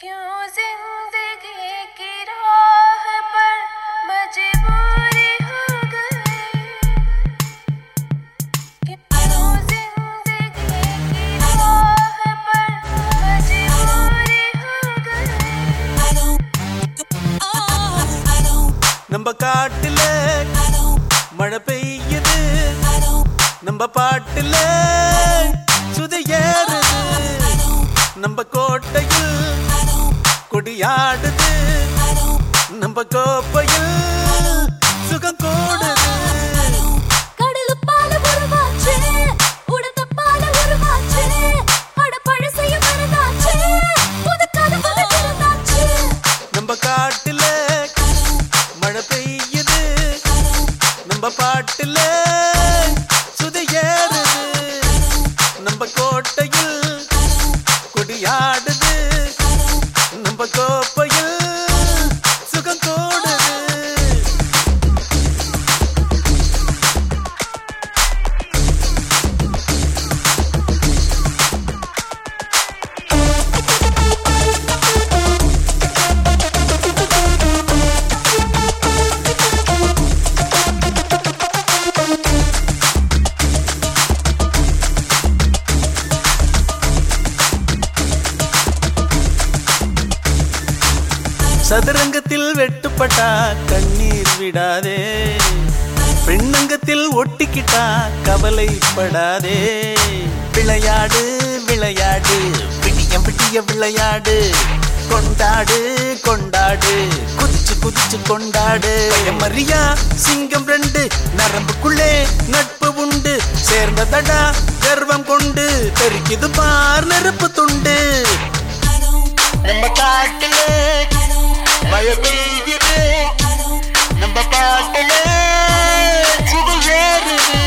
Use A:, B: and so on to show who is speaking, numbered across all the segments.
A: क्यों जिंदगी की राह पर मजबूरी हो गई कि क्यों जिंदगी की राह पर मजबूरी हो गई
B: நம்ம காட்டுல மழை பெய்யுது நம்ம பாட்டுல சுதி ஏறுது நம்ம கோட்டையில் கொடியாடுது நம்ம கோப்பையில் சுகம் கூடுது
C: கடலுப்பால உருவாச்சு உடந்தப்பால உருவாச்சு அட பழசைய மறந்தாச்சு புது கதை புது பிறந்தாச்சு
B: நம்ம காட்டுல மழை பெய்யுது நம்ம பாட்டுல சுதி ஏறுது நம்ம கோட்டையில் கொடியாடுது நம்ம கோப்பையில் சுகம் கூடுது சதுரங்கத்தில் வெட்டுப்பட்டா கண்ணீர் விடாதே பெண்ணங்கத்தில் ஒட்டிக்கிட்டா கவலைப்படாதே விளையாடு விளையாடு விடிய விடிய விளையாடு கொண்டாடு கொண்டாடு குதிச்சு குதிச்சு கொண்டாடு மரியா சிங்கம் ரெண்டு நரம்புக்குள்ளே நட்பு உண்டு சேர்ந்ததடா கர்வம் கொண்டு தெரிக்குது பார் நெருப்பு துண்டு நம்ம காட்டுல மழை பெய்யுது நம்ம பாட்டுல சுடு ஏறுது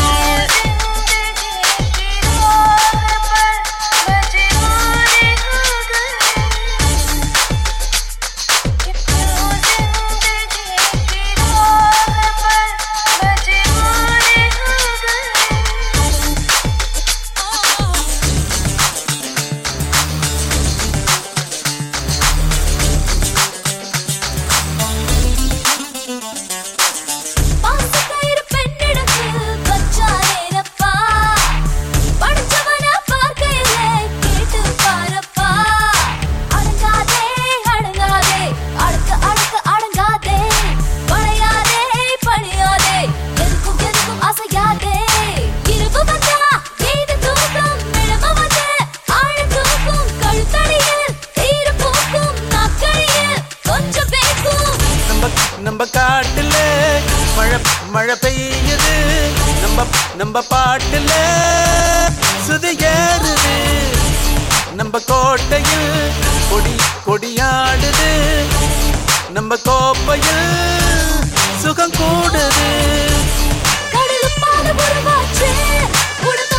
C: பாசக்கயிறு பெண்ணிடத்தில் வச்சாரேனப்பா படிச்சவனா பார்க்கையிலே கேட்டு பாரப்பா அடங்காதே அடங்காதே அடக்க அடக்க அடங்காதே பழையாதே பணியாதே எதுக்கும் எதுக்கும் அசையாதே இரவு வந்தா எய்து தூக்கம் நிழம வந்து ஆழ தூக்கும் கழுத்தடியில் தீர பூக்கும் நாக்கடியில் கொஞ்சம் பேக்கும்
B: நம்ம நம்ம காட்டுல மழை மழை பெய்யுது நம்ம நம்ம பாட்டுல சுதி ஏறுது நம்ம கோட்டையில் கொடி கொடியாடுது நம்ம கோப்பையில் சுகம் கூடுது
C: கடலுப்பால உருவாச்சு உடம்பு